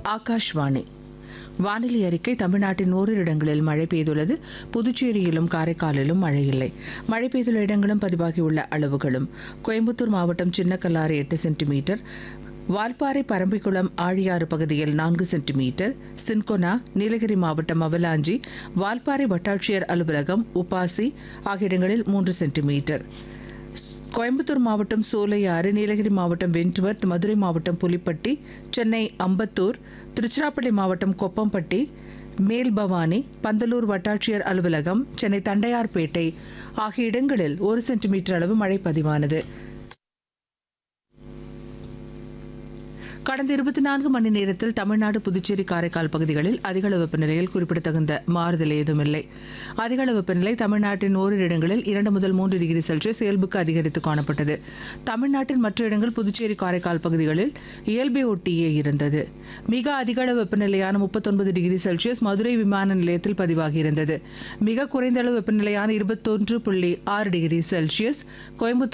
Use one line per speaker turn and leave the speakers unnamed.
ஆகாஷ்வாணி வானிலை அறிக்கை தமிழ்நாட்டின் ஓரிரு இடங்களில் மழை பெய்துள்ளது புதுச்சேரியிலும் காரைக்காலிலும் மழை இல்லை மழை பெய்துள்ள இடங்களும் பதிவாகியுள்ள அளவுகளும் கோயம்புத்தூர் மாவட்டம் சின்னக்கல்லாறு எட்டு சென்டிமீட்டர் வால்பாறை பரம்பிக்குளம் ஆழியாறு பகுதியில் நான்கு சென்டிமீட்டர் சின்கொனா நீலகிரி மாவட்டம் அவலாஞ்சி வால்பாறை வட்டாட்சியர் அலுவலகம் உப்பாசி ஆகிய இடங்களில் மூன்று சென்டிமீட்டர் கோயம்புத்தூர் மாவட்டம் சோலையாறு நீலகிரி மாவட்டம் வென்ட்வர்த் மதுரை மாவட்டம் புலிப்பட்டி சென்னை அம்பத்தூர் திருச்சிராப்பள்ளி மாவட்டம் கொப்பம்பட்டி மேல்பவானி பந்தலூர் வட்டாட்சியர் அலுவலகம் சென்னை தண்டையார்பேட்டை ஆகிய இடங்களில் ஒரு சென்டிமீட்டர் அளவு மழை பதிவானது கடந்த இருபத்தி நான்கு மணி நேரத்தில் தமிழ்நாடு புதுச்சேரி காரைக்கால் பகுதிகளில் அதிகளவு வெப்பநிலையில் குறிப்பிடத்தகுந்த மாறுதல் ஏதுமில்லை அதிகளவு வெப்பநிலை தமிழ்நாட்டின் ஓரிரு இடங்களில் இரண்டு முதல் மூன்று டிகிரி செல்சியஸ் இயல்புக்கு அதிகரித்து காணப்பட்டது தமிழ்நாட்டின் மற்ற இடங்கள் புதுச்சேரி காரைக்கால் பகுதிகளில் இயல்பை ஒட்டியே இருந்தது மிக அதிகளவு வெப்பநிலையான முப்பத்தொன்பது டிகிரி செல்சியஸ் மதுரை விமான நிலையத்தில் பதிவாகியிருந்தது மிக குறைந்த அளவு வெப்பநிலையான இருபத்தொன்று புள்ளி ஆறு டிகிரி செல்சியஸ் கோயம்புத்தூர்